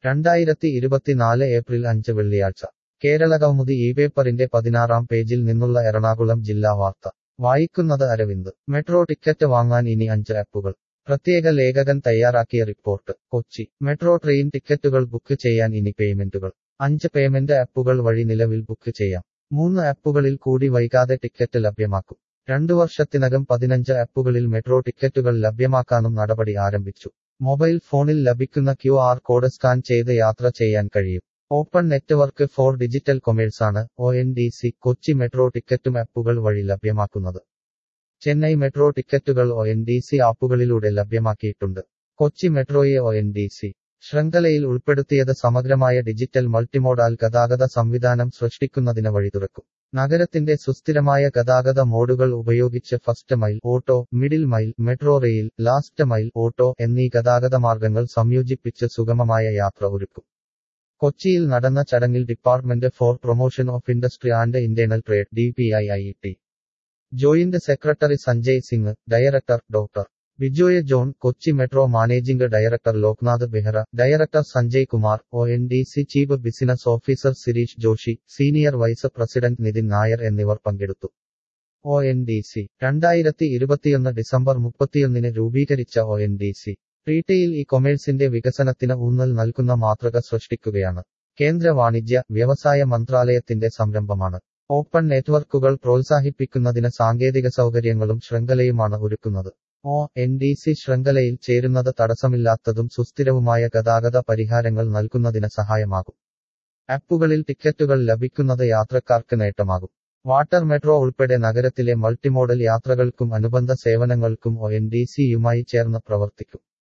രണ്ടായിരത്തി ഇരുപത്തിനാല് ഏപ്രിൽ അഞ്ച് വെള്ളിയാഴ്ച കേരളകൗമുദി ഈ പേപ്പറിന്റെ പതിനാറാം പേജിൽ നിന്നുള്ള എറണാകുളം ജില്ലാ വാർത്ത വായിക്കുന്നത് അരവിന്ദ് മെട്രോ ടിക്കറ്റ് വാങ്ങാൻ ഇനി അഞ്ച് ആപ്പുകൾ പ്രത്യേക ലേഖകൻ തയ്യാറാക്കിയ റിപ്പോർട്ട് കൊച്ചി മെട്രോ ട്രെയിൻ ടിക്കറ്റുകൾ ബുക്ക് ചെയ്യാൻ ഇനി പേയ്മെന്റുകൾ അഞ്ച് പേയ്മെന്റ് ആപ്പുകൾ വഴി നിലവിൽ ബുക്ക് ചെയ്യാം മൂന്ന് ആപ്പുകളിൽ കൂടി വൈകാതെ ടിക്കറ്റ് ലഭ്യമാക്കും രണ്ടു വർഷത്തിനകം പതിനഞ്ച് ആപ്പുകളിൽ മെട്രോ ടിക്കറ്റുകൾ ലഭ്യമാക്കാനും നടപടി ആരംഭിച്ചു മൊബൈൽ ഫോണിൽ ലഭിക്കുന്ന ക്യു ആർ കോഡ് സ്കാൻ ചെയ്ത് യാത്ര ചെയ്യാൻ കഴിയും ഓപ്പൺ നെറ്റ്വർക്ക് ഫോർ ഡിജിറ്റൽ കൊമേഴ്സാണ് O N D C Kochi metro ടിക്കറ്റും ആപ്പുകൾ വഴി ലഭ്യമാക്കുന്നത് ചെന്നൈ മെട്രോ ടിക്കറ്റുകൾ ഒ എൻ ഡി സി ആപ്പുകളിലൂടെ ലഭ്യമാക്കിയിട്ടുണ്ട് കൊച്ചി മെട്രോയെ ഒ എൻ ഡി സി ശൃംഖലയിൽ ഉൾപ്പെടുത്തിയത് സമഗ്രമായ ഡിജിറ്റൽ മൾട്ടിമോഡാൽ ഗതാഗത സംവിധാനം സൃഷ്ടിക്കുന്നതിന് വഴിതുറക്കും നഗരത്തിന്റെ സുസ്ഥിരമായ ഗതാഗത മോഡുകൾ ഉപയോഗിച്ച് first mile auto middle mile metro rail last mile auto എന്നീ ഗതാഗത മാർഗങ്ങൾ സംയോജിപ്പിച്ച് സുഗമമായ യാത്ര ഒരുക്കും കൊച്ചിയിൽ നടന്ന ചടങ്ങിൽ department for promotion of industry and internal trade D P I I T joint secretary Sanjay Singh director doctor Bijoy John Kochi metro managing director Loknath Behera director Sanjay Kumar O N D C chief business officer Sirish Joshi senior vice president Nitin Nair എന്നിവർ പങ്കെടുത്തു O N D C രണ്ടായിരത്തി ഇരുപത്തിയൊന്ന് December മുപ്പത്തിയൊന്നിന് രൂപീകരിച്ച O N D C retail ഇ കൊമേഴ്സിന്റെ വികസനത്തിന് ഊന്നൽ നൽകുന്ന മാതൃക സൃഷ്ടിക്കുകയാണ് കേന്ദ്ര വാണിജ്യ വ്യവസായ മന്ത്രാലയത്തിന്റെ സംരംഭമാണ് ഓപ്പൺ നെറ്റ്വർക്കുകൾ പ്രോത്സാഹിപ്പിക്കുന്നതിന് സാങ്കേതിക സൗകര്യങ്ങളും ശൃംഖലയുമാണ് ഒരുക്കുന്നത് ഒ എൻ ഡി സി ശൃംഖലയിൽ ചേരുന്നത് തടസ്സമില്ലാത്തതും സുസ്ഥിരവുമായ ഗതാഗത പരിഹാരങ്ങൾ നൽകുന്നതിന് സഹായമാകും ആപ്പുകളിൽ ടിക്കറ്റുകൾ ലഭിക്കുന്നത് യാത്രക്കാർക്ക് നേട്ടമാകും വാട്ടർ മെട്രോ ഉൾപ്പെടെ നഗരത്തിലെ മൾട്ടിമോഡൽ യാത്രകൾക്കും അനുബന്ധ സേവനങ്ങൾക്കും ഒ എൻ ഡി സിയുമായി ചേർന്ന് പ്രവർത്തിക്കും